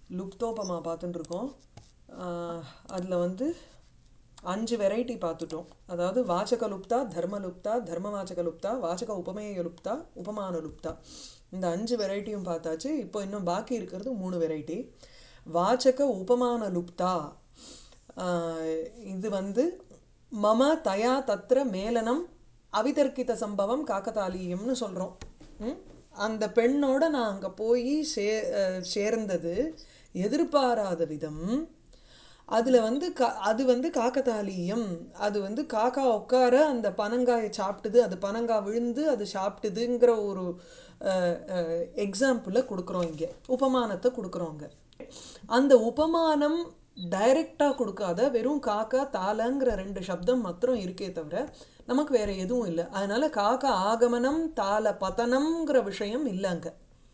லுப்தோபமா பார்த்துட்டு இருக்கோம் அதில் வந்து அஞ்சு வெரைட்டி பார்த்துட்டோம் அதாவது வாச்சக லுப்தா தர்ம லுப்தா தர்ம வாச்சக லுப்தா வாச்சக உபமேய லுப்தா உபமான லுப்தா இந்த அஞ்சு வெரைட்டியும் பார்த்தாச்சு இப்போ இன்னும் பாக்கி இருக்கிறது மூணு வெரைட்டி வாச்சக உபமான லுப்தா ஆஹ் இது வந்து மம தயா தத்ர மேலனம் அவிதர்க்கித சம்பவம் காக்கதாலீயம்னு சொல்கிறோம் அந்த பெண்ணோட நான் அங்கே போய் சே அஹ் சேர்ந்தது எதிர்பாராத விதம் அதில் வந்து கா அது வந்து காக்கத்தாலீயம் அது வந்து காக்கா உட்கார அந்த பனங்காயை சாப்பிட்டுது அது பனங்காய் விழுந்து அது சாப்பிட்டுதுங்கிற ஒரு எக்ஸாம்பிளை கொடுக்குறோம் இங்கே உபமானத்தை கொடுக்குறோம் இங்கே அந்த உபமானம் டைரெக்டாக கொடுக்காத வெறும் காக்கா தாளங்கிற ரெண்டு சப்தம் மாத்திரம் இருக்கே தவிர நமக்கு வேற எதுவும் இல்லை அதனால காக்கா ஆகமனம் தாள பதனம்ங்கிற விஷயம் இல்லை அங்கே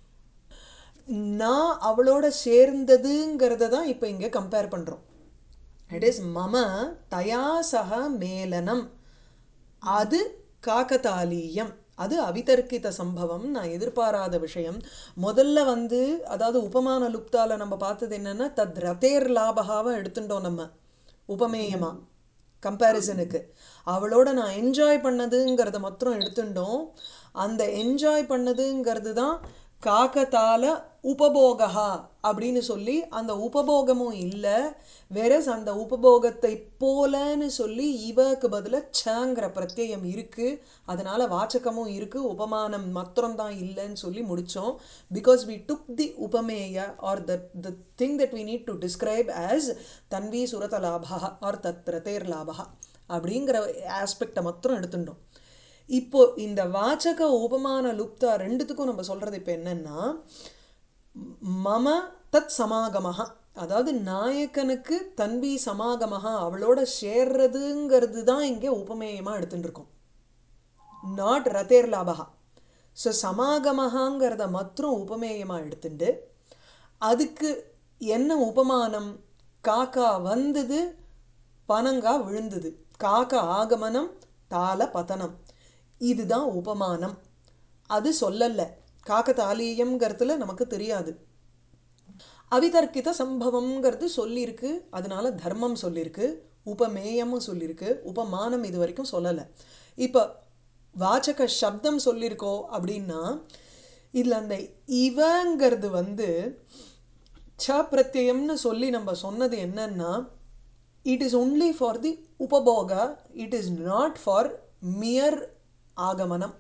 நான் அவளோட சேர்ந்ததுங்கிறத தான் இப்போ இங்கே கம்பேர் பண்ணுறோம் இட் இஸ் மம தயா சக மேலனம் அது காக்கதாலீயம் அது அவிதர்க்கித சம்பவம் நான் எதிர்பாராத விஷயம் முதல்ல வந்து அதாவது உபமான லுப்தால நம்ம பார்த்தது என்னன்னா தத் ரதேர் லாபகாவை எடுத்துட்டோம் நம்ம உபமேயமா கம்பேரிசனுக்கு அவளோட நான் என்ஜாய் பண்ணதுங்கிறத மாத்திரம் எடுத்துட்டோம் அந்த என்ஜாய் பண்ணதுங்கிறது தான் காக்கத்தால உபபோகா அப்படின்னு சொல்லி அந்த உபபோகமும் இல்லை வேறஸ் அந்த உபபோகத்தை போலன்னு சொல்லி இவக்கு பதிலாக சங்கிற பிரத்யயம் இருக்கு அதனால வாச்சகமும் இருக்கு உபமானம் மாத்திரம்தான் இல்லைன்னு சொல்லி முடித்தோம் பிகாஸ் வி டுக் தி உபமேய or the the thing that we need to describe as தன்வி சுரத லாபா ஆர் தத் ரதேர் லாபா அப்படிங்கிற ஆஸ்பெக்டை மாத்திரம் எடுத்துட்டோம் இப்போ இந்த வாச்சக உபமான லுப்தா ரெண்டுத்துக்கும் நம்ம சொல்றது இப்போ என்னன்னா மம தத் சமாகமஹா அதாவது நாயக்கனுக்கு தன்பி சமாகமஹா அவளோட சேர்றதுங்கிறது தான் இங்கே உபமேயமாக எடுத்துட்டு இருக்கோம் நாட் ரதேர் லாபகா ஸோ சமாகமஹாங்கிறத மாத்திரம் உபமேயமாக எடுத்துட்டு அதுக்கு என்ன உபமானம் காக்கா வந்தது பனங்கா விழுந்தது காக்கா ஆகமனம் தாள பதனம் இதுதான் உபமானம் அது சொல்லலை காக்கத்தாலீயம்ங்கிறதுல நமக்கு தெரியாது அவிதர்க்கித சம்பவம்ங்கிறது சொல்லியிருக்கு அதனால தர்மம் சொல்லியிருக்கு உபமேயமும் சொல்லியிருக்கு உபமானம் இது வரைக்கும் சொல்லலை இப்போ வாச்சக சப்தம் சொல்லியிருக்கோ அப்படின்னா இதில் அந்த இவங்கிறது வந்து ச பிரத்யம்னு சொல்லி நம்ம சொன்னது என்னன்னா it is only for the உபபோகா it is not for mere ஆகமனம்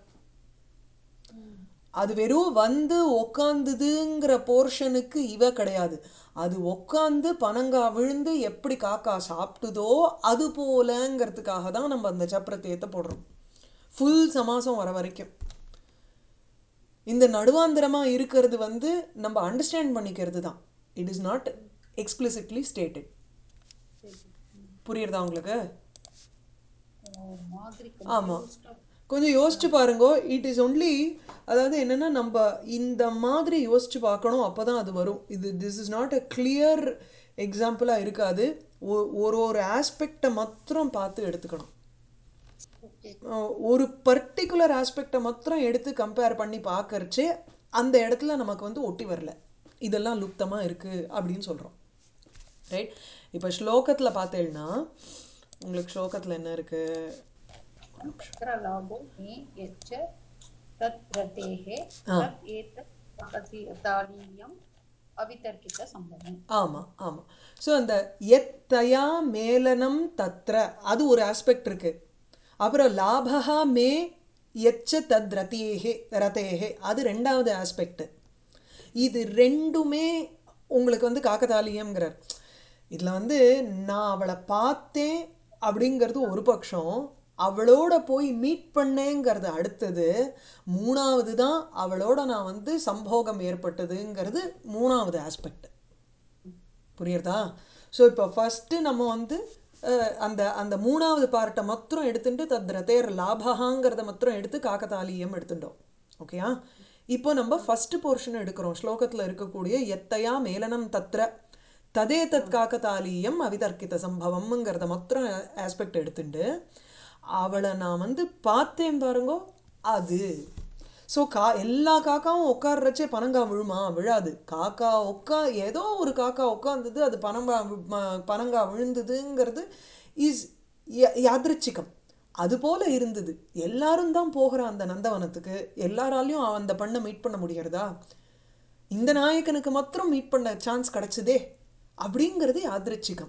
அது வெறும் வந்து உக்காந்துதுங்கிற போர்ஷனுக்கு இவ கிடையாது அது உக்காந்து பனங்கா விழுந்து எப்படி காக்கா சாப்பிட்டுதோ அது போலங்கிறதுக்காக தான் நம்ம அந்த சப்பிரத்தியத்தை போடுறோம் ஃபுல் சமாசம் வர வரைக்கும் இந்த நடுவாந்திரமாக இருக்கிறது வந்து நம்ம அண்டர்ஸ்டாண்ட் பண்ணிக்கிறது தான் it is not explicitly stated புரியுறதா உங்களுக்கு ஆமாம் கொஞ்சம் யோசிச்சு பாருங்க இட் இஸ் ஒன்லி அதாவது என்னென்னா நம்ம இந்த மாதிரி யோசிச்சு பார்க்கணும் அப்போ தான் அது வரும் இது this is not a clear எக்ஸாம்பிளாக இருக்காது ஒரு ஒரு ஆஸ்பெக்டை மாத்திரம் பார்த்து எடுத்துக்கணும் ஒரு பர்டிகுலர் ஆஸ்பெக்டை மாத்திரம் எடுத்து கம்பேர் பண்ணி பார்க்கறச்சே அந்த இடத்துல நமக்கு வந்து ஒட்டி வரல இதெல்லாம் லுப்தமாக இருக்குது அப்படின்னு சொல்கிறோம் ரைட் இப்போ ஸ்லோகத்தில் பார்த்தேன்னா உங்களுக்கு ஸ்லோகத்தில் என்ன இருக்குது लाभो मे यच्च तत् रतेः तत् एतत् तालीयम् அவிதர்க்கிதசம்பவம் ஆமாம் ஆமாம் ஸோ அந்த எத்தயா மேலனம் தத்ர அது ஒரு ஆஸ்பெக்ட் இருக்கு அப்புறம் லாபகா மே எச்ச தத் ரத்தியேகே ரதேகே அது ரெண்டாவது ஆஸ்பெக்ட் இது ரெண்டுமே உங்களுக்கு வந்து காக்கதாலியம்ங்கிறார் இதில் வந்து நான் அவளை பார்த்தேன் அப்படிங்கிறது ஒரு பட்சம் அவளோட போய் மீட் பண்ணேங்கிறது அடுத்தது மூணாவது தான் அவளோட நான் வந்து சம்போகம் ஏற்பட்டதுங்கிறது மூணாவது ஆஸ்பெக்ட் புரியுறதா ஸோ இப்போ ஃபஸ்ட்டு நம்ம வந்து அந்த அந்த மூணாவது பார்ட்டை மாத்திரம் எடுத்துட்டு தத் ரதேர் லாபகாங்கிறத மாத்திரம் எடுத்து காக்கத்தாலீயம் எடுத்துட்டோம் ஓகேயா இப்போ நம்ம ஃபஸ்ட்டு போர்ஷன் எடுக்கிறோம் ஸ்லோகத்தில் இருக்கக்கூடிய எத்தையா மேலனம் தத்ர ததே தத் காக்கத்தாலீயம் அவிதர்க்கித சம்பவம்ங்கிறத மாத்திரம் ஆஸ்பெக்ட் எடுத்துட்டு அவளை நான் வந்து பார்த்தேன் பாருங்கோ அது ஸோ கா எல்லா காக்காவும் உட்கார்றச்சே பனங்கா விழுமா விழாது காக்கா உட்கா ஏதோ ஒரு காக்கா உட்கார்ந்தது அது பனங்கா வி- ம- பனங்கா விழுந்ததுங்கிறது இஸ் யாதிருச்சிகம் அது போல இருந்தது எல்லாரும் தான் போகிறா அந்த நந்தவனத்துக்கு எல்லாராலையும் அந்த பண்ணை மீட் பண்ண முடியறதா இந்த நாயகனுக்கு மாத்திரம் மீட் பண்ண சான்ஸ் கிடைச்சதே அப்படிங்கிறது யாதிருச்சிகம்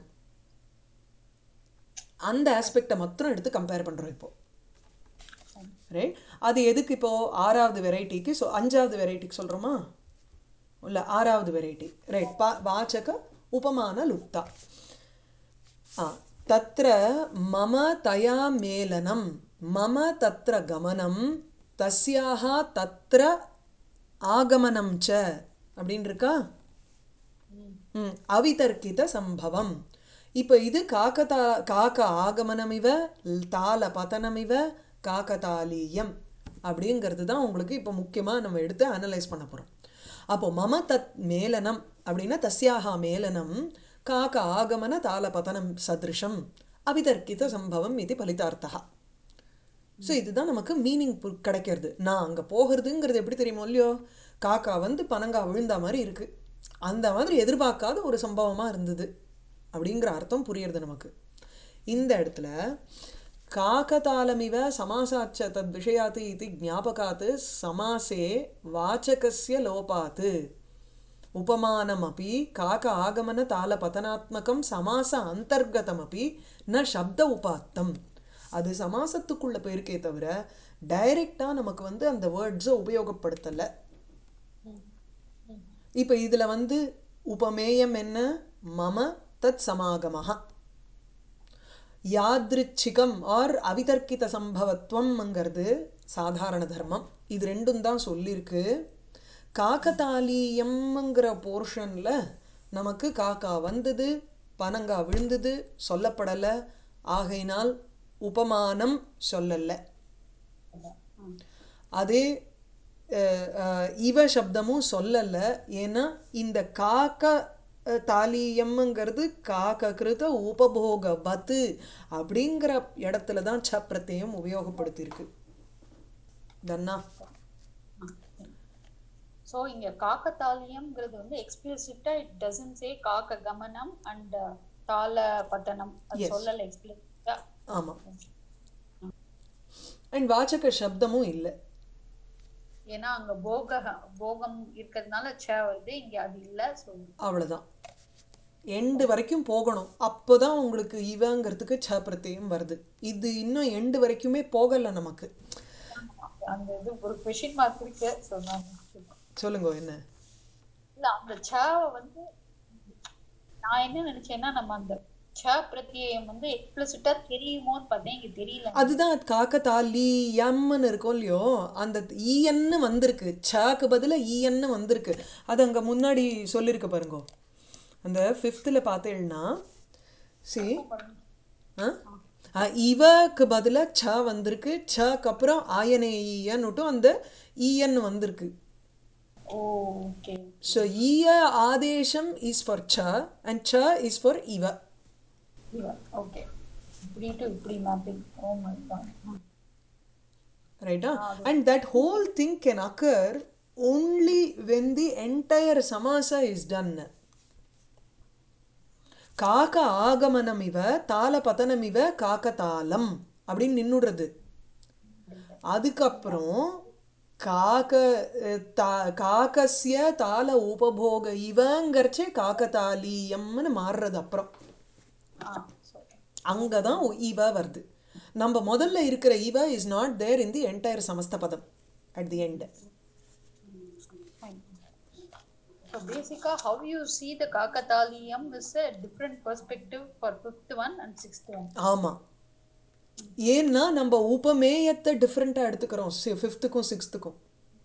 அந்த ஆஸ்பெக்டை மாத்திரம் எடுத்து கம்பேர் பண்ணுறோம் இப்போ ரைட் அது எதுக்கு இப்போ ஆறாவது வெரைட்டிக்கு ஸோ அஞ்சாவது வெரைட்டிக்கு சொல்கிறோமா இல்லை ஆறாவது வெரைட்டி ரைட் பா வாச்சக உபமான லுப்தா ஆ தத்ர மம தயா மேலனம் மம தத்ர கமனம் தஸ்யாக தத்ர ஆகமனம் ச அப்படின்னு இருக்கா ம் அவிதர்க்கித சம்பவம் இப்போ இது காக்கதா காக்க ஆகமனமிவ தாள பதனமிவ காக்கதாலீயம் அப்படிங்கிறது தான் உங்களுக்கு இப்போ முக்கியமாக நம்ம எடுத்து அனலைஸ் பண்ண போகிறோம் அப்போ மம தத் மேலனம் அப்படின்னா தஸ்யாக மேலனம் காக்க ஆகமன தாள பதனம் சதிருஷம் அவிதர்க்கித சம்பவம் இது பலிதார்த்தா ஸோ இதுதான் நமக்கு மீனிங் கிடைக்கிறது நான் அங்கே போகிறதுங்கிறது எப்படி தெரியுமோ இல்லையோ காக்கா வந்து பனங்கா விழுந்த மாதிரி இருக்குது அந்த மாதிரி எதிர்பார்க்காத ஒரு சம்பவமாக இருந்தது அப்படிங்கிற அர்த்தம் புரியுறது நமக்கு இந்த இடத்துல காக்கதாலமிவ சமாசாச்ச தத் விஷயாத்து இது ஞாபகாத்து சமாசே வாச்சகஸ்ய லோபாத்து உபமானமபி காக்க ஆகமன தாள பதனாத்மகம் சமாச அந்தர்கதமபி ந சப்த உபாத்தம் அது சமாசத்துக்குள்ள போயிருக்கே தவிர டைரெக்டாக நமக்கு வந்து அந்த வேர்ட்ஸை உபயோகப்படுத்தலை இப்போ இதில் வந்து உபமேயம் என்ன மம தத் சமாகமஹா யாத்ருச்சிகம் ஆர் அவிதர்க்கித சம்பவத்துவம்ங்கிறது சாதாரண தர்மம் இது ரெண்டும் தான் சொல்லியிருக்கு காக்கதாலீயம்ங்கிற போர்ஷனில் நமக்கு காக்கா வந்தது பனங்கா விழுந்தது சொல்லப்படலை ஆகையினால் உபமானம் சொல்லலை அதே அஹ், அஹ், இவ சப்தமும் சொல்லலை ஏன்னா இந்த காக்க அஹ், தாலீயம்ங்கிறது காக்க கிருத உபபோக பத்து அப்படிங்கிற இடத்துல தான் ச பிரத்யயம் உபயோகப்படுத்தியிருக்கு தன்னா ஸோ இங்க காக்கத்தாலியம்ங்கிறது வந்து எக்ஸ்பிளிசிட்டா இட் டசன்ட் சே காக்க கமனம் அண்ட் தாள பத்தனம் அது Yes. சொல்லல எக்ஸ்பிளிசிட்டா ஆமாம் அண்ட் வாச்சக சப்தமும் இல்லை ஏன்னா அங்க போக போகம் இருக்கிறதுனால ச வருது இங்க அது இல்ல ஸோ அவ்வளோதான் எண்டு வரைக்கும் போகணும் அப்போ தான் உங்களுக்கு இவங்கிறதுக்கு ச பிரத்யயம் வருது இது இன்னும் எண்டு வரைக்குமே போகலை நமக்கு அந்த இது ஒரு கொஷின் மார்க் இருக்கு ஸோ நான் சொல்லுங்க என்ன இல்ல அந்த ச வந்து நான் என்ன நினைச்சேன்னா நம்ம அந்த ச பிரத்யயம் வந்து எக்ஸ்பிளிசிட்டா தெரியுமோன்னு பார்த்தேன் இங்க தெரியல அதுதான் காக்கத்தாலி எம்னு இருக்கும் இல்லையோ அந்த ஈயன்னு வந்திருக்கு சாக்கு பதிலாக ஈயன்னு வந்திருக்கு அது அங்கே முன்னாடி சொல்லியிருக்கு பாருங்க அந்த ஃபிஃப்த்தில் பார்த்தேன்னா சி ஆ ஆ, இவக்கு பதிலாக ச வந்திருக்கு சக்கு அப்புறம் ஆயனே ஈயன்னுட்டும் அந்த ஈயன் வந்திருக்கு ஓ ஓகே ஸோ ஈய ஆதேசம் இஸ் ஃபார் ச அண்ட் ச இஸ் ஃபார் இவ ஓகே இப்படி டு இப்படி mapping oh my god right ah? and that whole thing can occur only when the entire samasa is done காக்க ஆகமனமிவ தாள பதனமிவ காக்கதாளம் அப்படின்னு நின்னுடுறது அதுக்கப்புறம் காக்க அஹ், தா காக்கசிய தாள உபபோக இவங்கர்ச்சே காக்கதாலீயம்னு மாறுறது அப்புறம் ஆ ஸோ அங்கே தான் இவ வருது நம்ம முதல்ல இருக்கிற இவ is not there in the entire சமஸ்த பதம் at the end fine. So basically, how you see the Kakathaliyam is a different perspective for fifth one and sixth one. ஆமாம் ஏன்னா நம்ம உபமேயத்தை டிஃப்ரெண்ட்டாக எடுத்துக்கிறோம் ஃபிஃப்த்துக்கும் சிக்ஸ்த்துக்கும்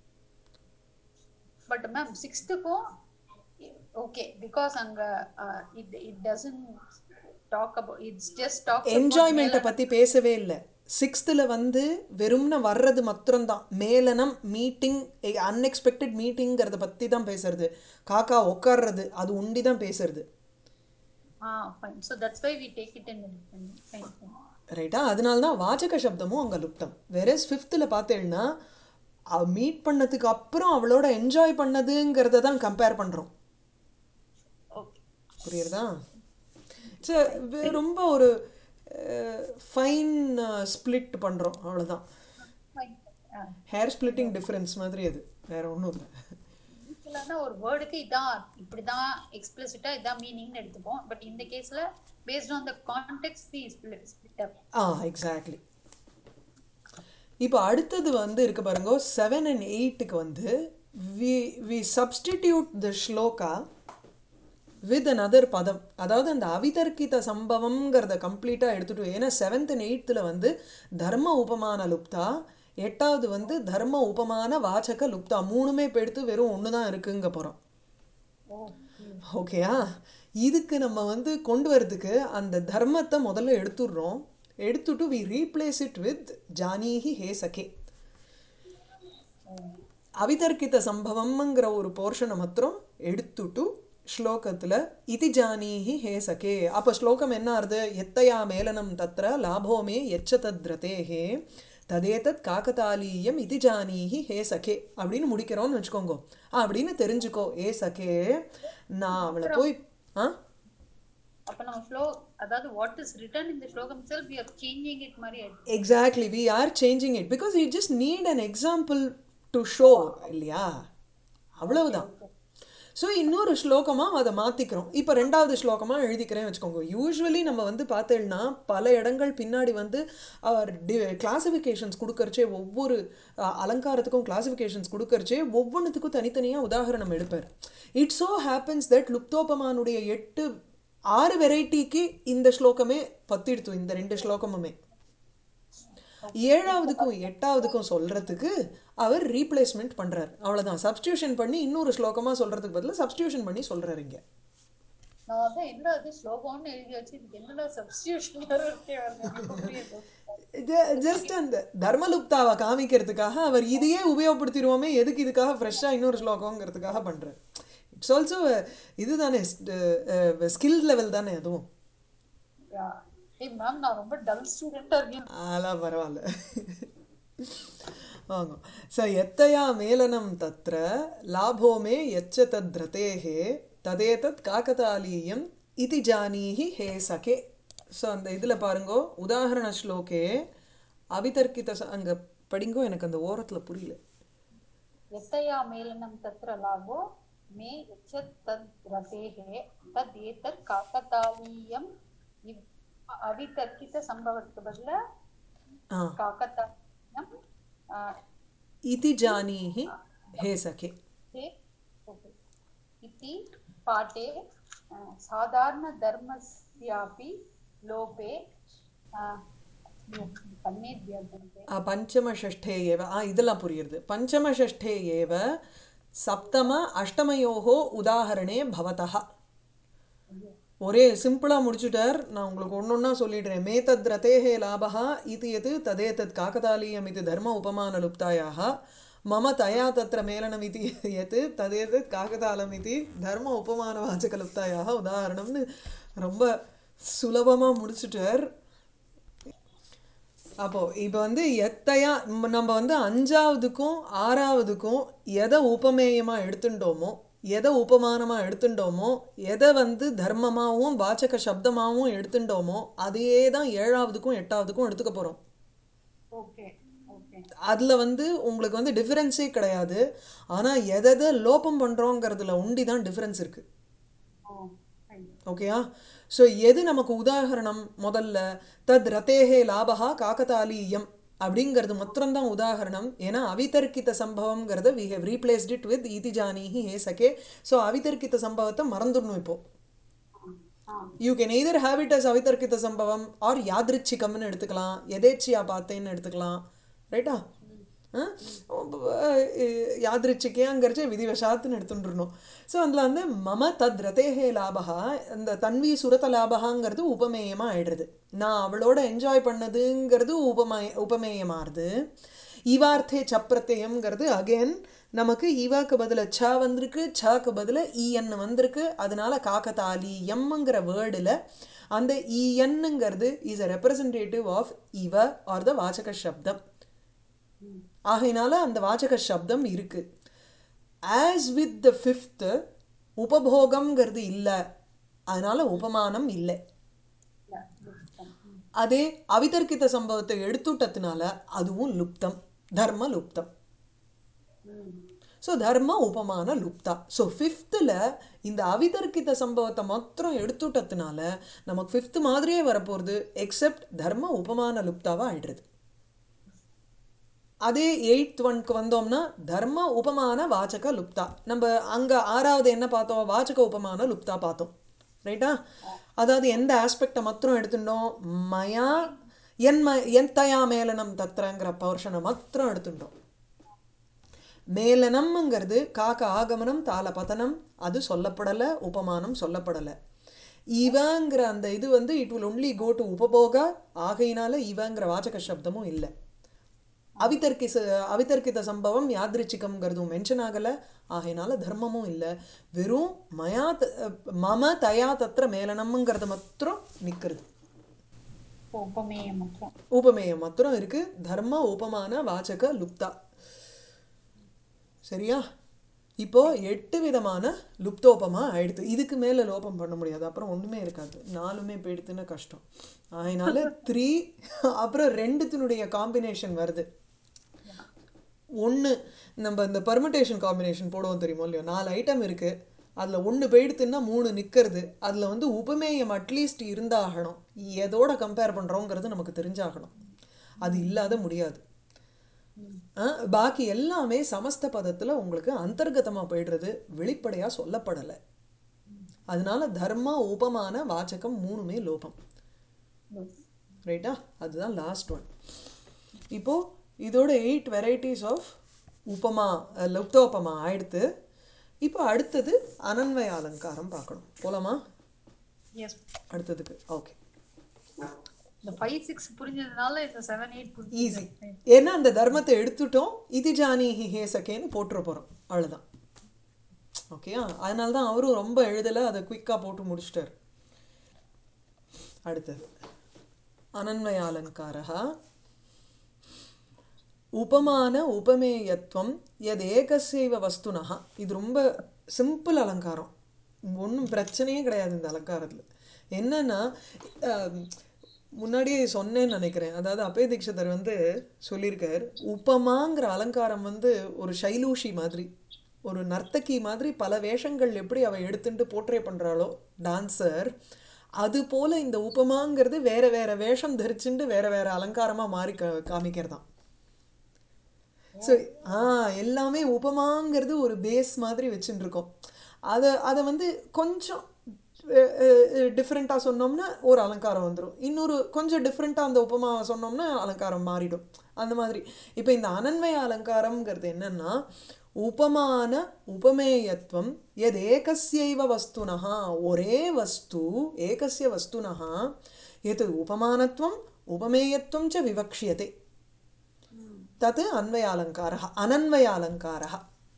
But ma'am, sixth ko, okay, because anga uh, it it doesn't talk about it's just talks about என்ஜாய்மெண்ட்டை பற்றி பேசவே இல்லை சிக்ஸ்த்தில் வந்து வெறும்னு வர்றது மாத்திரம்தான் மேலனம் மீட்டிங் அன்எக்ஸ்பெக்டட் மீட்டிங்கிறத பற்றி தான் பேசுறது காக்கா உட்கார்றது அது உண்டி தான் பேசுறது ah fine. So that's why we take it in a different fine, fine. ரைட்டா அதனால தான் வாச்சக சப்தமும் அங்கே லுப்தம் வெரஸ் ஃபிஃப்த்தில் பார்த்தேன்னா மீட் பண்ணதுக்கு அப்புறம் அவளோட என்ஜாய் பண்ணதுங்கிறத தான் கம்பேர் பண்ணுறோம் ஓகே புரியுறதா சரி ரொம்ப ஒரு ஃபைன் ஸ்ப்ளிட் பண்ணுறோம் அவ்வளோதான் ஃபைன் ஹேர் ஸ்ப்ளிட்டிங் டிஃப்ரென்ஸ் மாதிரி அது வேற ஒன்றும் இல்லை யூஸ்வலான ஒரு வேர்டுக்கு இதான் இப்படிதான் எக்ஸ்பிளிசிட்டா இதான் மீனிங்னு எடுத்துப்போம் பட் இந்த கேஸ்ல based on the context the split up ah exactly இப்போ அடுத்தது வந்து இருக்கு பாருங்க செவன் அண்ட் எயிட்டுக்கு வந்து we we substitute the shloka with another பதம் அதாவது அந்த அவிதர்க்கித சம்பவம்ங்கிறத கம்ப்ளீட்டாக எடுத்துட்டு ஏன்னா செவன்த் அண்ட் எயித்தில் வந்து தர்ம உபமான லுப்தா எட்டாவது வந்து தர்ம உபமான வாச்சக லுப்தா மூணுமே இப்போ எடுத்து வெறும் ஒன்று தான் இருக்குங்க போகிறோம் ஓ ஓகேயா இதுக்கு நம்ம வந்து கொண்டு வரதுக்கு அந்த தர்மத்தை முதல்ல எடுத்துடுறோம் எடுத்துட்டு வி ரீப்ளேஸ் இட் வித் ஜானீஹி ஹே சகே அவிதர்க்கித சம்பவம்ங்கிற ஒரு போர்ஷனை மாத்திரம் எடுத்துட்டு ஸ்லோகத்தில் இதி ஜானீஹி ஹே சகே அப்போ ஸ்லோகம் என்ன ஆறுது எத்தையா மேலனம் தத்ர லாபோமே எச்ச தத்ரதேஹே ததேதத் காக்கதாலீயம் இதி ஜானீஹி ஹே சகே அப்படின்னு முடிக்கிறோம்னு வச்சுக்கோங்க அப்படின்னு தெரிஞ்சுக்கோ ஏ சகே நான் அவளை போய் ஆ அப்ப நம்ம ஃப்ளோ அதாவது what is written in the shlokam self we are changing it மாதிரி ஆயிடுச்சு exactly we are changing it because you just need an example to show இல்லையா அவ்வளவுதான் ஸோ இன்னொரு ஸ்லோகமாக அதை மாற்றிக்கிறோம் இப்போ ரெண்டாவது ஸ்லோகமாக எழுதிக்கிறேன் வச்சுக்கோங்க யூஸ்வலி நம்ம வந்து பார்த்தேன்னா பல இடங்கள் பின்னாடி வந்து கிளாசிஃபிகேஷன்ஸ் கொடுக்கறச்சே ஒவ்வொரு அஹ், அலங்காரத்துக்கும் கிளாசிஃபிகேஷன்ஸ் கொடுக்கறச்சே ஒவ்வொன்றுத்துக்கும் தனித்தனியாக உதாரணம் எடுப்பார் இட் ஸோ ஹேப்பன்ஸ் தட் லுப்தோபமானுடைய எட்டு ஆறு வெரைட்டிக்கு இந்த ஸ்லோகமே பத்திடுத்து இந்த ரெண்டு ஸ்லோகமுமே ஏழாவதுக்கும் எட்டாவதுக்கும் சொல்றதுக்கு அவர் ரீப்ளேஸ்மெண்ட் பண்றார் அவ்வளவுதான் சப்ஸ்டியூஷன் பண்ணி இன்னொரு ஸ்லோகமா சொல்றதுக்கு பதிலா சப்ஸ்டியூஷன் பண்ணி சொல்றாரு இங்க நான் அதான் என்னடா அது ஸ்லோகம்னு எழுதி வச்சு இதுக்கு என்னடா சப்ஸ்டியூஷன் இருக்கே வருது எனக்கு புரியுது ஜஸ்ட் அந்த தர்மலுப்தாவை காமிக்கிறதுக்காக அவர் இதையே உபயோகப்படுத்திடுவோமே எதுக்கு இதுக்காக ஃப்ரெஷ்ஷாக இன்னொரு ஸ்லோகங்கிறதுக்காக பண்றார் இட்ஸ் ஆல்சோ இதுதானே ஸ்கில் லெவல் தானே அதுவும் ஏய் மேம் நான் ரொம்ப டல் ஸ்டூடெண்டா இருக்கேன் அதெல்லாம் பரவாயில்ல வாங்க ஸோ எத்தையா மேலனம் தத்ர லாபோ மே எச்ச தத்ரதேஹே ததேதத் காக்கதாலீயம் இதி ஜானீஹி ஹே சகே ஸோ அந்த இதில் பாருங்கோ உதாரண ஸ்லோகே அவிதர்க்கித ச அங்கே படிங்கோ எனக்கு அந்த ஓரத்தில் புரியல यतया मेलनं तत्र लाभो मे यच्छत् तद् रतेः तद् एतत् काकतालीयम् इव- अवितर्कितसम्भवस्य बदल ஆ काकतालीयम् आ, இதி ஜானீஹி ஹே சகே ते ओके। इति पाठे आ, साधारणधर्मस्यापि लोपे आ, पन्नेद्यन्ते ஆ, பஞ்சமஷஷ்டே ஏவ ஆ இதெல்லாம் புரியுறது பஞ்சமஷஷ்டே ஏவ சப்தம அஷ்டமயோகோ உதாகரணே பவதः ஒரே சிம்பிளாக முடிச்சுட்டார் நான் உங்களுக்கு ஒன்று ஒன்றா சொல்லிடுறேன் மே தத் ரதேஹே லாபா இது எது ததே தத் காக்கதாலீயம் இது தர்ம உபமான லுப்தாயாக மம தயா தத்திர மேலனம் இது எத் ததே தத் காக்கதாலம் இது தர்ம உபமான வாச்சக லுப்தாயாக உதாரணம்னு ரொம்ப சுலபமாக முடிச்சுட்டார் அப்போ இப்போ வந்து எத்தையா நம்ம- நம்ம வந்து அஞ்சாவதுக்கும் ஆறாவதுக்கும் எதை உபமேயமாக எடுத்துட்டோமோ எதை உபமானமாக எடுத்துட்டோமோ எதை வந்து தர்மமாகவும் வாச்சக சப்தமாகவும் எடுத்துட்டோமோ அதையே தான் ஏழாவதுக்கும் எட்டாவதுக்கும் எடுத்துக்க போகிறோம் ओके ओके அதில் வந்து உங்களுக்கு வந்து டிஃபரன்ஸே கிடையாது ஆனால் எதை எதை லோபம் பண்ணுறோங்கிறதுல உண்டி தான் டிஃபரன்ஸ் இருக்குது ओ फाइन ஓகேயா ஸோ எது நமக்கு உதாகரணம் முதல்ல தத் ரதேஹே லாபகா காக்கதாலீயம் அப்படிங்கிறது மாத்திரம்தான் உதாகரணம் ஏன்னா அவிதர்க்கித சம்பவம்ங்கிறத we have replaced it with இதி ஜானீஹி ஹே சகே ஸோ அவிதர்க்கித சம்பவத்தை மறந்துடணும் இப்போ हाँ you can either have it as அவிதர்க்கித சம்பவம் ஆர் யாதிருச்சிகம்னு எடுத்துக்கலாம் எதேச்சியா பார்த்தேன்னு எடுத்துக்கலாம் ரைட்டா யாதிருச்சிக்கையாங்கிறச்சே விதிவசாத்துன்னு எடுத்துட்டுருணும் ஸோ அதில் வந்து மம தத் ரதேஹே லாபகா இந்த தன்வி சுரத லாபகாங்கிறது உபமேயமாக ஆயிடுறது நான் அவளோட என்ஜாய் பண்ணதுங்கிறது உபமய உபமேயமாறுது ஈவார்த்தே சப்பிரத்தியம்ங்கிறது அகைன் நமக்கு ஈவாக்கு பதில ச வந்திருக்கு சக்கு பதில ஈஎன் வந்திருக்கு அதனால காக்கத்தாலி எம்ங்கிற வேர்டில் அந்த ஈஎன்னுங்கிறது இஸ் அ ரெப்ரசன்டேட்டிவ் ஆஃப் இவ ஆர் த வாச்சக சப்தம் ஆகையினால அந்த வாச்சக சப்தம் இருக்கு ஆஸ் வித் த ஃபிஃப்த்து உபபோகம்ங்கிறது இல்லை அதனால உபமானம் இல்லை Yeah, லுப்தம். ம். அதே அவிதர்க்கித சம்பவத்தை எடுத்துட்டதுனால அதுவும் லுப்தம் தர்ம லுப்தம் ம். ஸோ தர்ம உபமான லுப்தா ஸோ ஃபிஃப்த்தில் இந்த அவிதர்க்கித சம்பவத்தை மாத்திரம் எடுத்துட்டதுனால நமக்கு ஃபிஃப்த் மாதிரியே வரப்போகிறது எக்ஸப்ட் தர்ம உபமான லுப்தாவா ஆயிடுறது அதே எயித் ஒன்க்கு வந்தோம்னா தர்ம உபமான வாச்சக லுப்தா நம்ம அங்கே ஆறாவது என்ன பார்த்தோம் வாச்சக உபமான லுப்தா பார்த்தோம் ரைட்டா அதாவது எந்த ஆஸ்பெக்டை மாத்திரம் எடுத்துட்டோம் மயா என் ம என் தயா மேலனம் தத்ரங்கிற பர்ஷனை மாத்திரம் எடுத்துட்டோம் மேலனம்ங்கிறது காக்க ஆகமனம் தாள பதனம் அது சொல்லப்படலை உபமானம் சொல்லப்படலை இவங்கிற அந்த இது வந்து it will only go to உபபோக ஆகையினால இவங்கிற வாச்சக சப்தமும் இல்லை அவிதர்க்கி அவிதர்க்கித சம்பவம் யாதிருச்சிகம்ங்கிறதும் மென்ஷன் ஆகலை ஆகையினால தர்மமும் இல்லை வெறும் மயா த- மம தயா தத்திர மேலனம்ங்கிறது மாத்திரம் நிற்கிறது உபமேயம் மட்டும் உபமேயம் மாத்திரம் இருக்கு தர்ம உபமான வாச்சக லுப்தா சரியா இப்போ எட்டு விதமான லுப்தோபமா ஆயிடுது இதுக்கு மேல லோபம் பண்ண முடியாது அப்புறம் ஒண்ணுமே இருக்காது நாலுமே போயிடுத்துன்னா கஷ்டம் அதனால த்ரீ அப்புறம் ரெண்டுத்தினுடைய காம்பினேஷன் வருது ஒன்று நம்ம இந்த பர்முடேஷன் காம்பினேஷன் போடுவோம் தெரியுமோ இல்லையோ நாலு ஐட்டம் இருக்கு அதில் ஒன்று போயிடுத்துன்னா மூணு நிற்கிறது அதில் வந்து உபமேயம் அட்லீஸ்ட் இருந்தாகணும் எதோட கம்பேர் பண்ணுறோங்கிறது நமக்கு தெரிஞ்சாகணும் அது இல்லாத முடியாது ஆ, பாக்கி எல்லாமே சமஸ்த பதத்தில் உங்களுக்கு அந்தர்கதமாக போயிடுறது வெளிப்படையாக சொல்லப்படலை அதனால தர்ம உபமான வாச்சகம் மூணுமே லோபம் ரைட்டா அதுதான் லாஸ்ட் ஒன் இப்போ இதோட எயிட் வெரைட்டிஸ் ஆஃப் உபமா அஹ், லுப்தோபமா ஆயிடுத்து இப்போ அடுத்தது அனன்வய அலங்காரம் பார்க்கணும் போலாமா எஸ் அடுத்ததுக்கு ஓகே இந்த ஃபைவ் சிக்ஸ் புரிஞ்சதுனால இந்த செவன் எயிட் ஈஸி புரிஞ்சு ஏன்னா அந்த தர்மத்தை எடுத்துட்டோம் இது ஜானி ஹேசகேன்னு போட்டுற போகிறோம் அவ்வளோதான் ஓகேயா அதனால தான் அவரும் ரொம்ப எழுதலை அதை குயிக்காக போட்டு முடிச்சிட்டார் அடுத்தது அனன்வய அலங்காரா உபமான உபமேயத்துவம் எது ஏகசைவ வஸ்துனஹா இது ரொம்ப சிம்பிள் அலங்காரம் ஒன்றும் பிரச்சனையே கிடையாது இந்த அலங்காரத்தில் என்னன்னா ஆம், முன்னாடியே சொன்னேன்னு நினைக்கிறேன் அதாவது அப்பே தீட்சிதர் வந்து சொல்லியிருக்கார் உபமாங்கிற அலங்காரம் வந்து ஒரு சைலூஷி மாதிரி ஒரு நர்த்தகி மாதிரி பல வேஷங்கள் எப்படி அவ எடுத்துட்டு போர்ட்ரே பண்ணுறாளோ டான்சர் அது போல இந்த உபமாங்கிறது வேற வேற வேஷம் தரிச்சுண்டு வேற வேற அலங்காரமா மாறி கா காமிக்கிறதாம் ஸோ ஆ எல்லாமே உபமாங்கிறது ஒரு பேஸ் மாதிரி வச்சுட்டு இருக்கோம் அதை அதை வந்து கொஞ்சம் டிஃப்ரெண்ட்டாக சொன்னோம்னா ஒரு அலங்காரம் வந்துடும் இன்னொரு கொஞ்சம் டிஃப்ரெண்ட்டாக அந்த உபமா சொன்னோம்னா அலங்காரம் மாறிடும் அந்த மாதிரி இப்போ இந்த அனன்வய அலங்காரம்ங்கிறது என்னன்னா உபமான உபமேயத்துவம் எது ஏகஸ்யைவ வஸ்துனஹா ஒரே வஸ்து ஏகஸ்ய வஸ்துனஹா எது உபமானத்துவம் உபமேயத்துவம் ச விவக்ஷியதே तत् अन्वयालङ्कारः अनन्वयालङ्कारः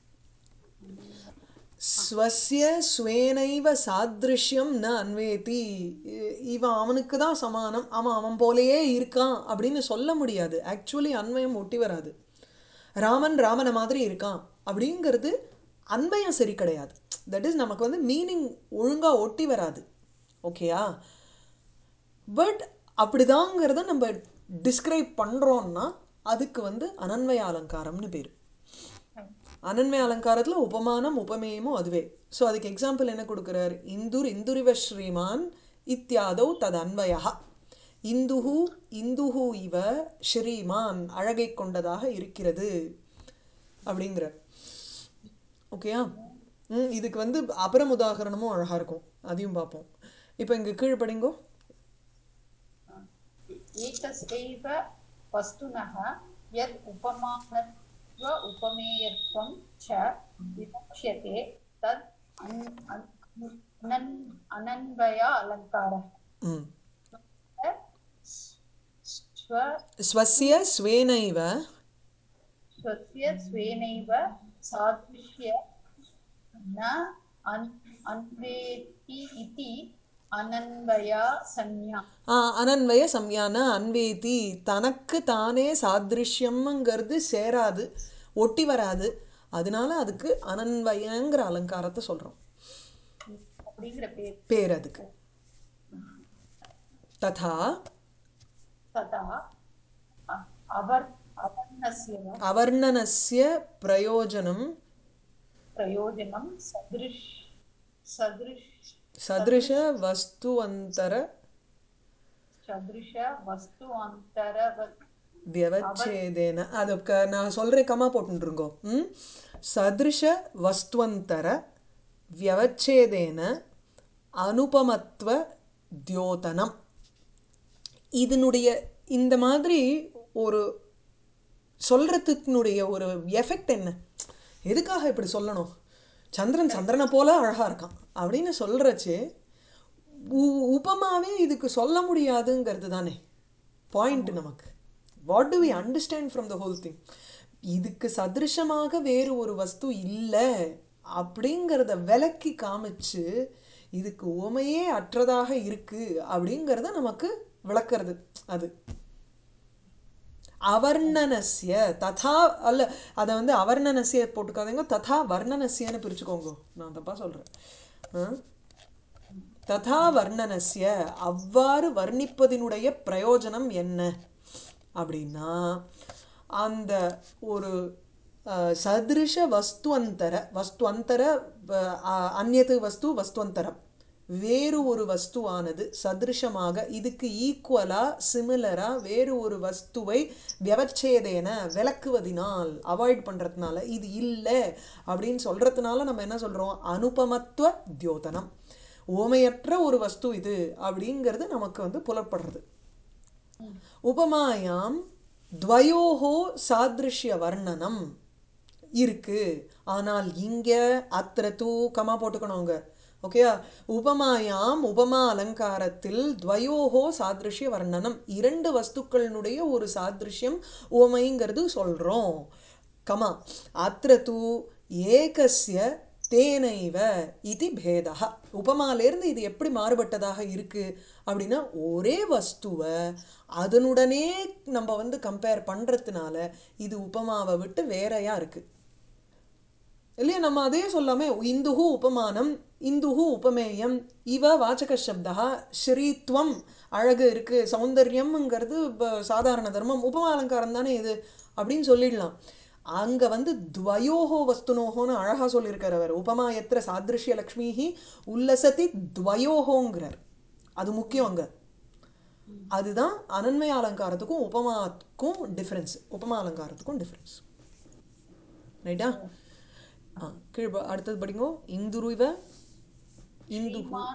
ஸ்வசிய ஸ்வேனைவ சாதிருஷ்யம் ந அன்வேதி இ- இவன் அவனுக்கு தான் சமானம் அவன் அவன் போலயே இருக்கான் அப்படின்னு சொல்ல முடியாது ஆக்சுவலி அன்வயம் ஒட்டி வராது ராமன் ராமனை மாதிரி இருக்கான் அப்படிங்கிறது அன்வயம் சரி கிடையாது தட் இஸ் நமக்கு வந்து மீனிங் ஒழுங்கா ஒட்டி வராது ஓகேயா பட் அப்படிதாங்கிறத நம்ம டிஸ்கிரைப் பண்ணுறோம்னா அதுக்கு வந்து அனன்வய அலங்காரம்னு பேர் அனன்வய அலங்காரத்தில் உபமானம் உபமேயமும் அதுவே ஸோ அதுக்கு எக்ஸாம்பிள் என்ன கொடுக்குறார் இந்துர் இந்துரிவ ஸ்ரீமான் இத்தியாதௌ தது அன்வயா இந்துஹு இந்துஹு இவ ஸ்ரீமான் அழகை கொண்டதாக இருக்கிறது அப்படிங்கிறார் ஓகேயா ம் இதுக்கு வந்து அப்புறம் உதாகரணமும் அழகாக இருக்கும் அதையும் பார்ப்போம் இப்போ இங்கே கீழ் படிங்கோ एकस्यैव वस्तुनः यद् उपमानत्व उपमेयत्वं च विवक्ष्यते तद् अन्- अन्- अनन् अनन्वय अलङ्कारः ம் स्व ஸ்வசிய ஸ்வேனைவ स्वस्य स्वेनैव सादृश्य न अन् अन्वेति इति अनन्वया संज्ञा ஆ, அனன்வய சம்யான அன்வேதி தனக்கு தானே சாதிருஷ்யம்ங்கிறது சேராது ஒட்டி வராது அதனால அதுக்கு அனன்வயங்கிற அலங்காரத்தை சொல்கிறோம் அப்படிங்கிற பேர் பேர் அதுக்கு ததா तथा अ- अवर् अवर्णस्य அவர்ணனஸ்ய பிரயோஜனம் प्रयोजनं सदृश सदृश சதிருஷ வஸ்துவந்தர सदृश वस्तुअन्तरवत् வியவச்சேதேன அது க- நான் சொல்கிறேன் கமா போட்டுருங்கோ ம் சதிருஷ வஸ்துவந்தர வியவச்சேதேன அனுபமத்துவ தியோதனம் இதனுடைய இந்த மாதிரி ஒரு சொல்கிறதுக்குனுடைய ஒரு எஃபெக்ட் என்ன எதுக்காக இப்படி சொல்லணும் சந்திரன் சந்திரனை போல அழகாக இருக்கான் அப்படின்னு சொல்கிறச்சு உபமாவே இதுக்கு சொல்ல முடியாதுங்கிறது தானே பாயிண்ட் நமக்கு what do we understand from the whole thing இதுக்கு சதிருஷமாக வேறு ஒரு வஸ்து இல்லை அப்படிங்கிறத விலக்கி காமிச்சு இதுக்கு உமையே அற்றதாக இருக்கு அப்படிங்கிறத நமக்கு விளக்குறது அது அவர்ணனஸ்ய ததா அல்ல அதை வந்து அவர்ணனஸ்ய போட்டுக்காதீங்க ததா வர்ணனஸ்யன்னு பிரிச்சுக்கோங்க நான் தப்பா சொல்கிறேன் ததா வர்ணனஸ்ய அவ்வாறு வர்ணிப்பதினுடைய பிரயோஜனம் என்ன அப்படின்னா அந்த ஒரு அஹ், சதிருஷ வஸ்துவந்தர வஸ்துவந்தர வ- அ- அந்யது வஸ்து வஸ்துவந்தரம் வேறு ஒரு வஸ்துவானது சதிருஷமாக இதுக்கு ஈக்குவலா சிமிலரா வேறு ஒரு வஸ்துவை வியவச்சேதேன விளக்குவதினால் அவாய்ட் பண்றதுனால இது இல்லை அப்படின்னு சொல்றதுனால நம்ம என்ன சொல்றோம் அனுபமத்துவ தியோதனம் ஓமையற்ற ஒரு வஸ்து இது அப்படிங்கிறது நமக்கு வந்து புலப்படுறது உபமாயாம் துவயோஹோ சாதிருஷ்ய வர்ணனம் இருக்கு ஆனால் இங்க அத்திர தூ கமா போட்டுக்கணுங்க ஓகேயா உபமாயாம் உபமா அலங்காரத்தில் துவயோஹோ சாதிருஷ்ய வர்ணனம் இரண்டு வஸ்துக்களினுடைய ஒரு சாதிருஷ்யம் உவமைங்கிறது சொல்றோம் கமா அத்திர தூ ஏகஸ்ய தேனைவ இது பேதா உபமாலேருந்து இது எப்படி மாறுபட்டதாக இருக்கு அப்படின்னா ஒரே வஸ்துவை அதனுடனே நம்ம வந்து கம்பேர் பண்றதுனால இது உபமாவை விட்டு வேறையா இருக்கு இல்லையா நம்ம அதே சொல்லாமே இந்துஹு உபமானம் இந்துஹு உபமேயம் இவ வாச்சக சப்தா ஸ்ரீத்வம் அழகு இருக்கு சௌந்தர்யம்ங்கிறது ப- சாதாரண தர்மம் உபமா அலங்காரம் தானே இது அப்படின்னு சொல்லிடலாம் அங்க வந்து துவயோஹோ வஸ்துனோஹோன்னு அழகா சொல்லியிருக்கார் அவர் உபமா எத்திர சாதிருஷ்ய லக்ஷ்மிஹி உல்லசதி துவயோஹோங்கிறார் அது முக்கியம் அங்க அதுதான் அனன்மய அலங்காரத்துக்கும் உபமாத்துக்கும் டிஃப்ரென்ஸ் உபமா அலங்காரத்துக்கும் டிஃப்ரென்ஸ் ரைட்டா ஆ கீழ் ப- அடுத்தது படிங்கோ இந்துருவ இந்து श्रीमान्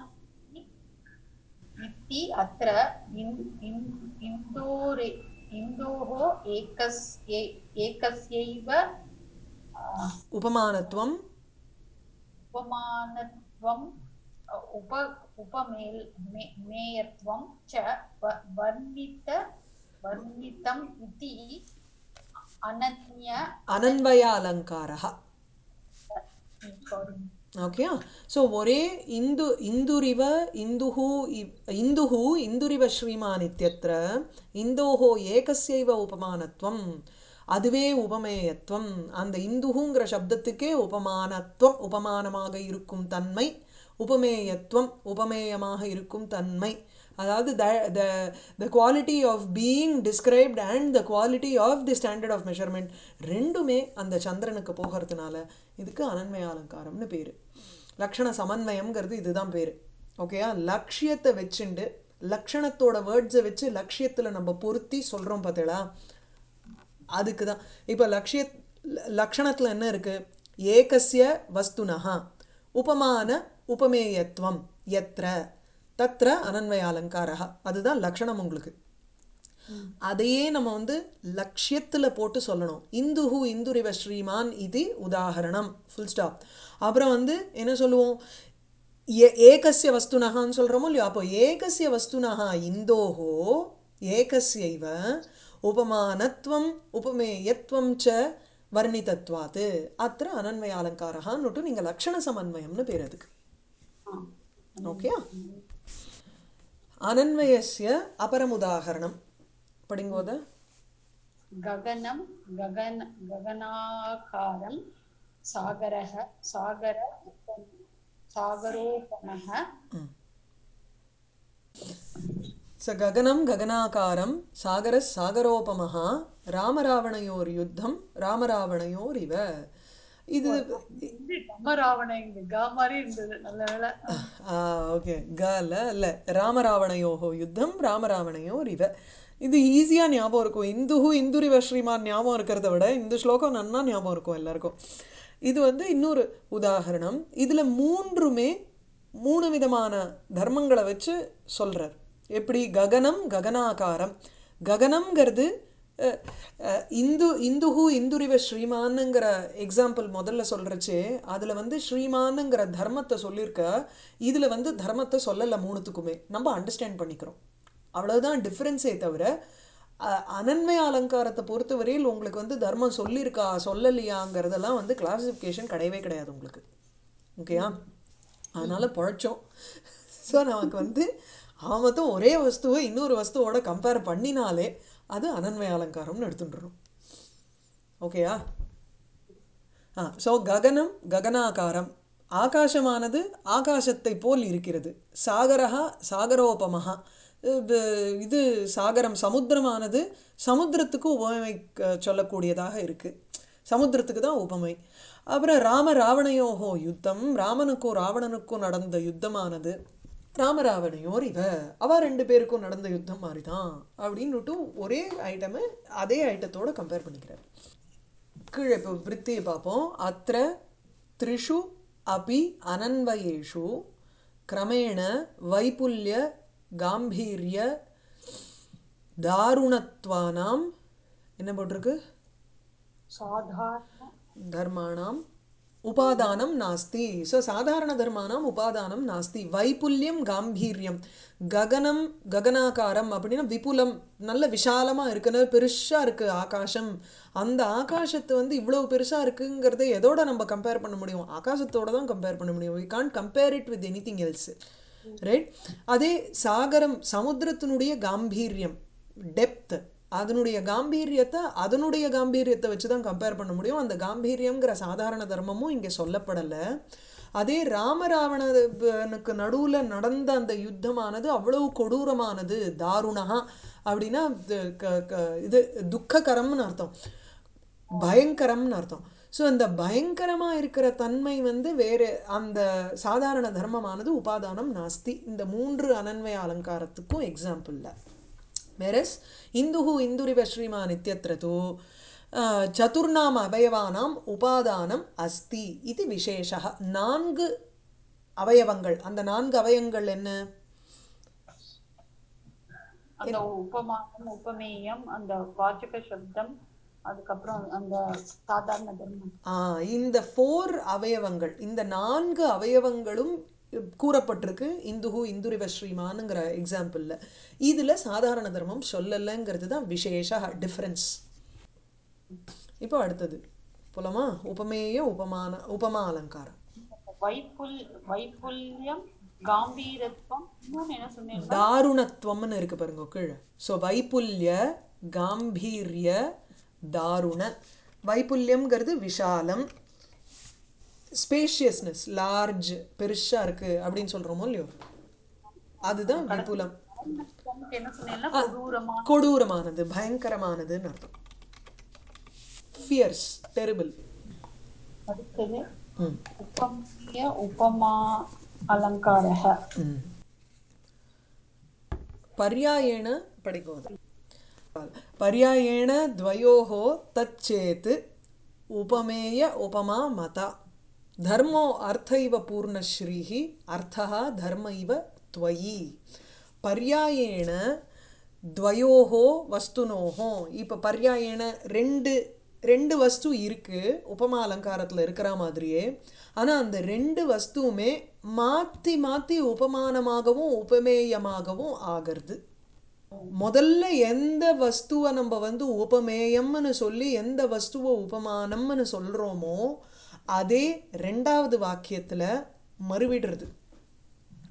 इति अत्र इन्- इन्- इन्दोरे इन्दोः एकस् ए- एकस्यैव आ, உபமானத்துவம் उपमानत्वम् अ, उप उपमेल् मे- मेयत्वं च व- वर्णित वर्णितम् इति अनन्य அனன்வய அலங்காரா sorry ஓகே ஸோ ஒரே இந்து இந்துரிவ இந்துஹு இவ்- இந்துஹு இந்துரிவ ஸ்ரீமான் இத்தியத்திர இந்தோஹோ ஏகஸ்யைவ உபமானத்துவம் அதுவே உபமேயத்துவம் அந்த இந்துஹுங்கிற சப்தத்துக்கே உபமானத்துவம் உபமானமாக இருக்கும் தன்மை உபமேயத்துவம் உபமேயமாக இருக்கும் தன்மை அதாவது the the the quality of being described and the quality of the standard of measurement ரெண்டுமே அந்த சந்திரனுக்கு போகிறதுனால இதுக்கு அனன்மய அலங்காரம்னு பேர் லக்ஷண சமன்வயம்ங்கிறது இதுதான் பேர் ஓகேயா லட்சியத்தை வச்சுண்டு லக்ஷணத்தோட வேர்ட்ஸை வச்சு லட்சியத்தில் நம்ம பொருத்தி சொல்கிறோம் பார்த்தீங்களா அதுக்கு தான் இப்போ லக்ஷிய லக்ஷணத்தில் என்ன இருக்கு ஏகஸ்ய வஸ்துனஹா உபமான உபமேயத்துவம் எத்திர தத்ர அனன்வய அலங்காரா அதுதான் லக்ஷணம் உங்களுக்கு அதையே நம்ம வந்து லட்சியத்தில் போட்டு சொல்லணும் இந்துஹு இந்துரிவ ஸ்ரீமான் இது உதாகரணம் ஃபுல் ஸ்டாப் அப்புறம் வந்து என்ன சொல்லுவோம் ஏ ஏகஸ்ய வஸ்துனஹான்னு சொல்கிறோமோ இல்லையோ அப்போ ஏகஸ்ய வஸ்துனஹா இந்தோஹோ ஏகஸ்யைவ உபமானத்வம் உபமேயத்வம் ச வர்ணிதத்வாத் அத்திர அனன்வய அலங்காரஹான்னுட்டு நீங்கள் லக்ஷண சமன்வயம்னு பேர் அதுக்கு ஓகே அனன்வயஸ்ய அபரமுதாகரணம் படிங்கோத गगनं गगन गगनाकारं सागरः सागर उप- सागरोपमः स गगनं गगनाकारं सागरः सागरोपमः ராமராவணையோர் யுத்தம் ராமராவணையோர் இவ இது இது கமராவண இங்க கா மாதிரி இருந்தது நல்ல வேலை ஓகே கல இல்லை ராமராவணையோஹோ யுத்தம் ராமராவணையோர் இவ இது ஈஸியாக ஞாபகம் இருக்கும் இந்துஹு இந்துரிவ ஸ்ரீமான் ஞாபகம் இருக்கிறத விட இந்த ஸ்லோகம் நன்னா ஞாபகம் இருக்கும் எல்லாருக்கும் இது வந்து இன்னொரு உதாகரணம் இதில் மூன்றுமே மூணு விதமான தர்மங்களை வச்சு சொல்கிறார் எப்படி ககனம் ககனாகாரம் ககனம்ங்கிறது அஹ், அஹ், இந்து இந்துஹு இந்துரிவ ஸ்ரீமானுங்கிற எக்ஸாம்பிள் முதல்ல சொல்கிறச்சே அதில் வந்து ஸ்ரீமானுங்கிற தர்மத்தை சொல்லியிருக்க இதில் வந்து தர்மத்தை சொல்லலை மூணுத்துக்குமே நம்ம அண்டர்ஸ்டாண்ட் பண்ணிக்கிறோம் அவ்வளவுதான் டிஃப்ரென்ஸே தவிர அஹ், அனன்மய அலங்காரத்தை பொறுத்தவரையில் உங்களுக்கு வந்து தர்மம் சொல்லியிருக்கா சொல்லலையாங்கிறதெல்லாம் வந்து கிளாசிஃபிகேஷன் கிடையவே கிடையாது உங்களுக்கு ஓகேயா அதனால் பொழைச்சோம் ஸோ நமக்கு வந்து ஆமத்தும் ஒரே வஸ்துவை இன்னொரு வஸ்துவோட கம்பேர் பண்ணினாலே அது அனன்மய அலங்காரம்னு எடுத்துட்டுறோம் ஓகேயா ஆ ஸோ ககனம் ககனாகாரம் ஆகாசமானது ஆகாசத்தை போல் இருக்கிறது சாகரஹா சாகரோபமஹா இது இது சாகரம் சமுத்திரமானது சமுத்திரத்துக்கு உபமை க- சொல்லக்கூடியதாக இருக்குது சமுத்திரத்துக்கு தான் உபமை அப்புறம் ராம ராவணையோஹோ யுத்தம் ராமனுக்கும் ராவணனுக்கும் நடந்த யுத்தமானது ராமராவணையோர் இவ அவ ரெண்டு பேருக்கும் நடந்த யுத்தம் மாதிரி தான் அப்படின்னுட்டு ஒரே ஐட்டமை அதே ஐட்டத்தோட கம்பேர் பண்ணிக்கிறார் கீழே இப்போ விற்த்தியை பார்ப்போம் அத்த த்ரிஷு அபி அனன்வயேஷு கிரமேண வைப்புல்ய காம்பீரிய தாருணத்வானாம் என்ன போட்டிருக்கு சாதாரண தர்மாணாம் உபாதானம் நாஸ்தி ஸோ சாதாரண தர்மானாம் உபாதானம் நாஸ்தி வைப்புல்யம் காம்பீரியம் ககனம் ககனாகாரம் அப்படின்னா விபுலம் நல்ல விஷாலமாக இருக்குன்னு பெருசாக இருக்குது ஆகாசம் அந்த ஆகாசத்தை வந்து இவ்வளோ பெருசாக இருக்குங்கிறத எதோட நம்ம கம்பேர் பண்ண முடியும் ஆகாசத்தோட தான் கம்பேர் பண்ண முடியும் we can't compare it with anything else right அதே சாகரம் சமுத்திரத்தினுடைய காம்பீரியம் டெப்த் அதனுடைய காம்பீரியத்தை அதனுடைய காம்பீரியத்தை வச்சு தான் கம்பேர் பண்ண முடியும் அந்த காம்பீரியம்ங்கிற சாதாரண தர்மமும் இங்கே சொல்லப்படலை அதே ராமராவணனுக்கு நடுவில் நடந்த அந்த யுத்தமானது அவ்வளவு கொடூரமானது தாருணா அப்படின்னா இது க- க- இது துக்ககரம்னு அர்த்தம் பயங்கரம்னு அர்த்தம் ஸோ அந்த பயங்கரமாக இருக்கிற தன்மை வந்து வேறு அந்த சாதாரண தர்மமானது உபாதானம் நாஸ்தி இந்த மூன்று அனன்வய அலங்காரத்துக்கும் எக்ஸாம்பிளில் वेरस् इन्दुः इन्दुरिव श्रीमान् इत्यत्र तु अ, चतुर्णाम् अवयवानाम् உபாதானம் அஸ்தி இது விசேஷः நான்கு அவயவங்கள் அந்த நான்கு அவயங்கள் என்ன அந்த உபமானம் உபமேயம் அந்த வாச்சக சப்தம் அதுக்கப்புறம் அந்த சாதாரண தர்மம் ஆ, இந்த ஃபோர் அவயவங்கள் இந்த நான்கு அவயவங்களும் கூறப்பட்டிருக்கு இந்துஹு இந்துரிவ ஸ்ரீமானுங்கிற எக்ஸாம்பிளில் இதில் சாதாரண தர்மம் சொல்லலைங்கிறது தான் விசேஷ டிஃப்ரென்ஸ் இப்போ அடுத்தது போலாமா உபமேய உபமான உபமா அலங்காரம் வைப்புல் வைப்புல்யம் காம்பீரத்துவம் இன்னொன்னு என்ன சொன்னீங்க தாருணத்துவம்னு இருக்கு பாருங்க கீழே ஸோ வைப்புல்ய காம்பீரிய தாருண வைப்புல்யம்ங்கிறது விஷாலம் ஸ்பேஷியஸ்னஸ் லார்ஜ் பெருசா இருக்கு அப்படின்னு சொல்றோமோ இல்லையோ அதுதான் விபுலம் காம்பீரத்துவம்க்கு என்ன சொன்னீங்கன்னா கொடூரமா கொடூரமானது பயங்கரமானதுன்னு அர்த்தம் ஃபியர்ஸ் டெரிபிள் அடுத்தது ம் உபமேய உபமா அலங்காரः ம். पर्यायेण पठिकोद पर्यायेण द्वयोः तच्चेत् उपमेय उपमा मता धर्मो अर्थ इव पूर्णश्रीः अर्थः धर्म इव त्वयि पर्यायेण द्वयोः वस्तुनोः இப்போ பர்யாயேன ரெண்டு ரெண்டு வஸ்து இருக்கு உபமா அலங்காரத்தில் இருக்கிற மாதிரியே ஆனால் அந்த ரெண்டு வஸ்துவுமே மாற்றி மாற்றி உபமானமாகவும் உபமேயமாகவும் ஆகிறது முதல்ல எந்த வஸ்துவை நம்ம வந்து உபமேயம்னு சொல்லி எந்த வஸ்துவை உபமானம்னு சொல்கிறோமோ அதே ரெண்டாவது வாக்கியத்தில் மறுவிடுறது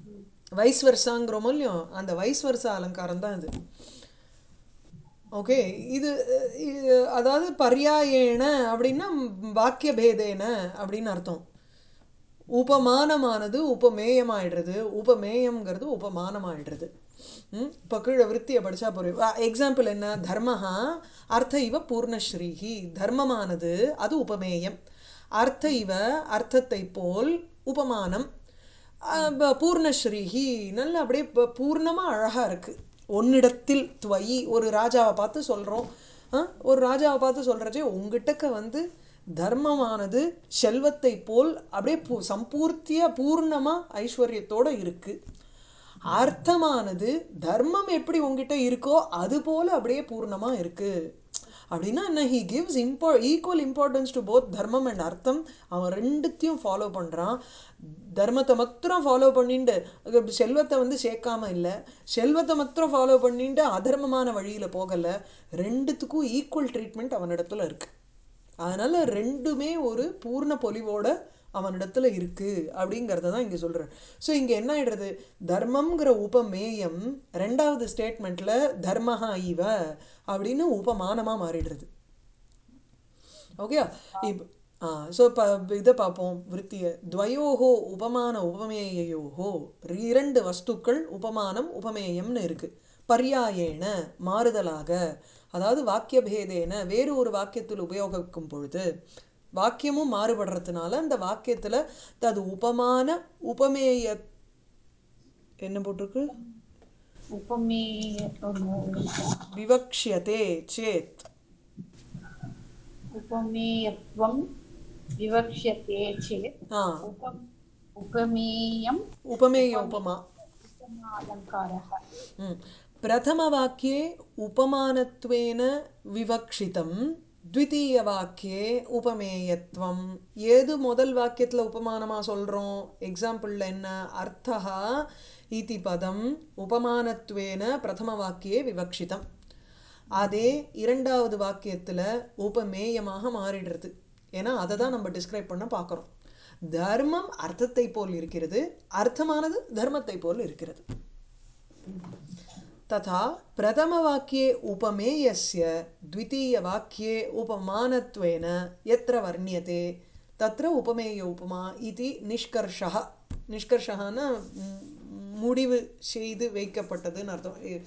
வைஸ் வருஷாங்கிறோமோ இல்லையோ அந்த வைஸ் வருஷ அலங்காரம் தான் இது ஓகே இது இது அதாவது பர்யாயேன அப்படின்னா வாக்கிய பேதேன அப்படின்னு அர்த்தம் உபமானமானது உபமேயமாயிடுறது உபமேயம்ங்கிறது உபமானமாயிடுறது ம் இப்போ கீழே விற்த்தியை படித்தா போகிறோம் எக்ஸாம்பிள் என்ன தர்மஹா அர்த்த இவ பூர்ணஸ்ரீஹி தர்மமானது அது உபமேயம் அர்த்த இவ அர்த்தத்தை போல் உபமானம் அஹ் ப- பூர்ணஸ்ரீஹி நல்ல அப்படியே ப- பூர்ணமா அழகா இருக்கு ஒன்னிடத்தில் துவயி ஒரு ராஜாவை பார்த்து சொல்றோம் ஆ, ஒரு ராஜாவை பார்த்து சொல்றச்சே உங்ககிட்டக்க வந்து தர்மமானது செல்வத்தை போல் அப்படியே பூ சம்பூர்த்தியா பூர்ணமா ஐஸ்வர்யத்தோட இருக்கு அர்த்தமானது தர்மம் எப்படி உங்ககிட்ட இருக்கோ அது போல அப்படியே பூர்ணமா இருக்கு அப்படின்னா என்ன ஹி கிவ்ஸ் இம்போ ஈக்குவல் இம்பார்ட்டன்ஸ் டு போத் தர்மம் அண்ட் அர்த்தம் அவன் ரெண்டுத்தையும் ஃபாலோ பண்ணுறான் தர்மத்தை மாத்திரம் ஃபாலோ பண்ணிட்டு அது செல்வத்தை வந்து சேர்க்காம இல்லை செல்வத்தை மாத்திரம் ஃபாலோ பண்ணிட்டு அதர்மமான வழியில் போகலை ரெண்டுத்துக்கும் ஈக்குவல் ட்ரீட்மெண்ட் அவனிடத்துல இருக்கு அதனால ரெண்டுமே ஒரு பூர்ண பொலிவோட அவனிடத்துல இருக்கு அப்படிங்கிறத தான் இங்கே சொல்றார் ஸோ இங்கே என்ன ஆயிடுறது தர்மம்ங்கிற உபமேயம் ரெண்டாவது ஸ்டேட்மெண்ட்ல தர்மஹா இவ அப்படின்னு உபமானமா மாறிடுறது ஓகே இப்போ ஆ ஸோ இப்போ இதை பார்ப்போம் விற்த்திய துவயோகோ உபமான உபமேயோகோ இரண்டு வஸ்துக்கள் உபமானம் உபமேயம்னு இருக்கு பர்யாயேன மாறுதலாக அதாவது வாக்கிய பேதேன வேறு ஒரு வாக்கியத்தில் உபயோகிக்கும் பொழுது வாக்கியமும் மாறுபடுறதுனால அந்த வாக்கியத்தில் அது உபமான உபமேய என்ன போட்டிருக்கு उपमेय ஒரு நிமிஷம். விவக்ஷியதே சேத் उपमेयत्वं विवक्ष्यते चेत् ஆ उप उपमेयम् உபமேய உபமா उपमालङ्कारः ம். प्रथमवाक्ये उपमानत्वेन विवक्षितं द्वितीयवाक्ये உபமேயத்வம் ஏது முதல் வாக்கியத்தில் உபமானமாக சொல்கிறோம் எக்ஸாம்பிளில் என்ன அர்த்தா இதி பதம் உபமானத்வேன பிரதம வாக்கியே விவக்ஷிதம் அதே இரண்டாவது வாக்கியத்தில் உபமேயமாக மாறிடுறது ஏன்னா அதை தான் நம்ம டிஸ்கிரைப் பண்ண பார்க்குறோம் தர்மம் அர்த்தத்தை போல் இருக்கிறது அர்த்தமானது தர்மத்தை போல் இருக்கிறது तथा प्रथमवाक्ये उपमेयस्य द्वितीयवाक्ये उपमानत्वेन यत्र वर्ण्यते तत्र उपमेय उपमा इति निष्कर्षः நிஷ்கர்ஷகான முடிவு செய்து வைக்கப்பட்டதுன்னு அர்த்தம் இ-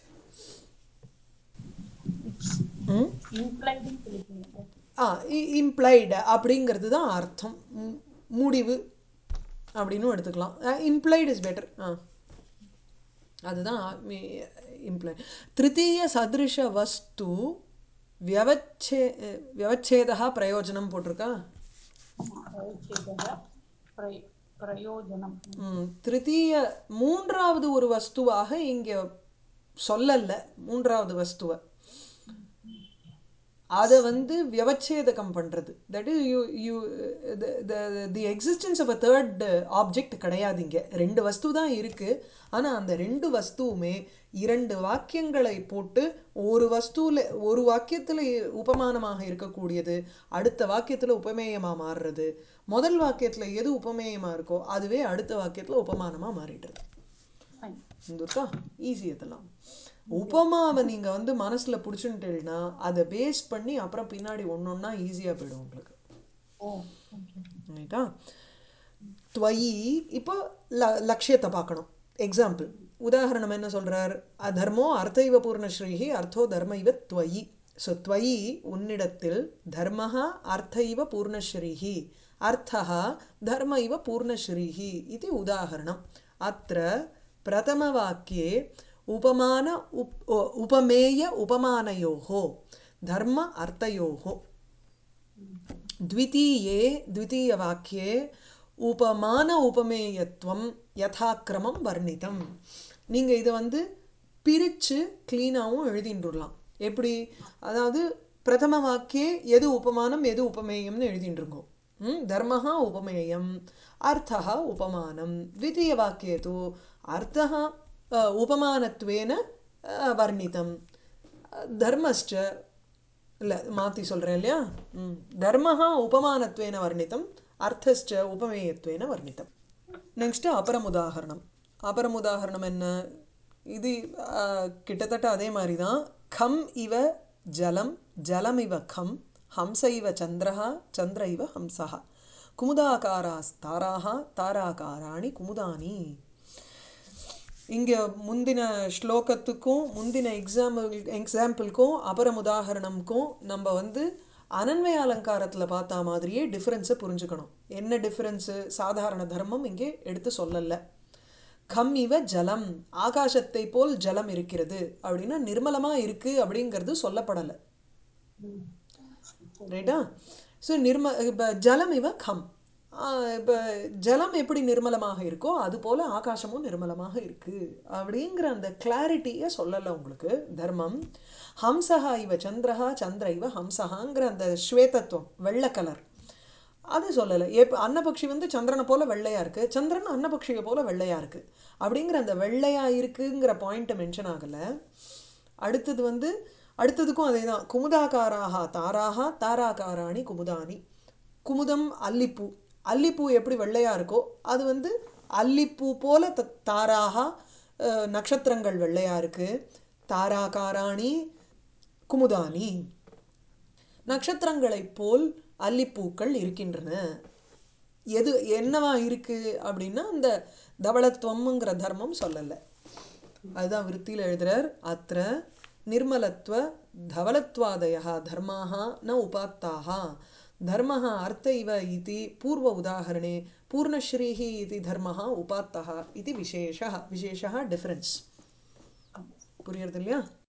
ம்? implied ன்னு சொல்லிருக்கீங்க ஆ இம்ப்ளைடு அப்படிங்கிறது தான் அர்த்தம் ம், முடிவு அப்படின்னு எடுத்துக்கலாம் இம்ப்ளைடு இஸ் பெட்டர் ஆ அதுதான் இம்ப்ளை திருத்தீய சதிருஷ வஸ்து வியவச்சே வியவச்சேதா பிரயோஜனம் போட்டிருக்கா प्रयोज्यः प्रय- प्रयोजनं ம், திருத்தீய மூன்றாவது ஒரு வஸ்துவாக இங்கே சொல்லல மூன்றாவது வஸ்துவை அதை வந்து வியவச்சேதகம் பண்ணுறது that is you you the existence of a third object கிடையாது இங்கே ரெண்டு வஸ்து தான் இருக்குது ஆனால் அந்த ரெண்டு வஸ்துவுமே இரண்டு வாக்கியங்களை போட்டு ஒரு வஸ்துவில் ஒரு வாக்கியத்தில் உபமானமாக இருக்கக்கூடியது அடுத்த வாக்கியத்தில் உபமேயமாக மாறுறது முதல் வாக்கியத்தில் எது உபமேயமாக இருக்கோ அதுவே அடுத்த வாக்கியத்தில் உபமானமாக மாறிடுறது fine இருக்கா ஈஸி இதெல்லாம் உபமாவை நீங்கள் வந்து மனசில் பிடிச்சுட்டீங்கன்னா அதை பேஸ் பண்ணி அப்புறம் பின்னாடி ஒன்று ஒன்றா ஈஸியாக போயிடும் உங்களுக்கு ஓ ஓகே ரைட்டா துவயி இப்போ ல லட்சியத்தை பார்க்கணும் எக்ஸாம்பிள் உதாரணம் என்ன சொல்றார் அதர்மோ அர்த்த இவ பூர்ணஸ்ரீஹி அர்த்தோ தர்ம இவ துவயி ஸோ துவயி உன்னிடத்தில் தர்மஹா அர்த்த இவ பூர்ணஸ்ரீஹி அர்த்தः தர்ம இவ பூர்ணஸ்ரீஹி இது உதாரணம் அत्र प्रथमवाक्ये उपमान उप उपमेय उपमानयोः धर्म अर्थयोः द्वितीये द्वितीयवाक्ये உபமான உபமேயத்துவம் யதாக்கிரமம் வர்ணிதம் நீங்கள் இதை வந்து பிரித்து க்ளீனாகவும் எழுதிட்டுலாம் எப்படி அதாவது பிரதம வாக்கியே எது உபமானம் எது உபமேயம்னு எழுதிட்டுருக்கோம் ம் தர்மஹா உபமேயம் அர்த்தः உபமானம் द्वितीयवाक्ये तु अर्थः अ, उपमानत्वेन अ, वर्णितं धर्मश्च இல்லை மாற்றி சொல்கிறேன் இல்லையா ம் தர்மஹா உபமானத்வேன வர்ணித்தம் அர்த்தஸ்ச உபமேயத்வேன வர்ணித்தம் நெக்ஸ்ட் அபரம் உதாகரணம் அப்புறம் உதாரணம் என்ன இது ஆ, கிட்டத்தட்ட அதே மாதிரி தான் கம் இவ ஜலம் ஜலம் இவ கம் ஹம்ச இவ சந்திரஹா சந்திர இவ ஹம்சஹா குமுதாகாராஸ் தாராஹா தாராகாராணி குமுதானி இங்கே முந்தின ஸ்லோகத்துக்கும் முந்தின எக்ஸாம்பிள் எக்ஸாம்பிளுக்கும் அபரம் உதாகரணம்க்கும் நம்ம வந்து அனன்வய அலங்காரத்தில் பார்த்த மாதிரியே டிஃப்ரென்ஸை புரிஞ்சுக்கணும் என்ன டிஃப்ரென்ஸு சாதாரண தர்மம் இங்கே எடுத்து சொல்லலை கம் இவ ஜலம் ஆகாசத்தை போல் ஜலம் இருக்கிறது அப்படின்னா நிர்மலமாக இருக்குது அப்படிங்கிறது சொல்லப்படலை ரைட்டா ஸோ நிர்ம இப்போ ஜலம் இவ கம் இப்போ ஜலம் எப்படி நிர்மலமாக இருக்கோ அது போல் ஆகாசமும் நிர்மலமாக இருக்குது அப்படிங்கிற அந்த கிளாரிட்டியை சொல்லலை உங்களுக்கு தர்மம் ஹம்சஹா இவ சந்திரஹா சந்திர இவ ஹம்சஹாங்கிற அந்த ஸ்வேதத்துவம் வெள்ளை கலர் அது சொல்லலை எப் அன்னபக்ஷி வந்து சந்திரனை போல வெள்ளையா இருக்கு சந்திரன் அன்னபக்ஷியை போல வெள்ளையா இருக்கு அப்படிங்கிற அந்த வெள்ளையா இருக்குங்கிற பாயிண்ட்டை மென்ஷன் ஆகலை அடுத்தது வந்து அடுத்ததுக்கும் அதே தான் குமுதாகாராக தாராக தாராகாராணி குமுதானி குமுதம் அல்லிப்பூ அல்லிப்பூ எப்படி வெள்ளையா இருக்கோ அது வந்து அல்லிப்பூ போல த தாராக அஹ், நட்சத்திரங்கள் வெள்ளையா இருக்கு தாராகாராணி குமுதானி நட்சத்திரங்களைப் போல் அல்லிப்பூக்கள் இருக்கின்றன எது என்னவா இருக்கு அப்படின்னா அந்த தவளத்துவம்ங்கிற தர்மம் சொல்லலை அதுதான் விருத்தியில் எழுதுறார் அத்த நிர்மலத்துவ தவலத்வாதய தர்மாக ந உபாத்தாக தர்மः अर्थ इव इति पूर्व उदाहरणे पूर्णश्रीः इति धर्मः उपात्तः इति विशेषः विशेषः डिफरेन्स् புரியுறது இல்லையா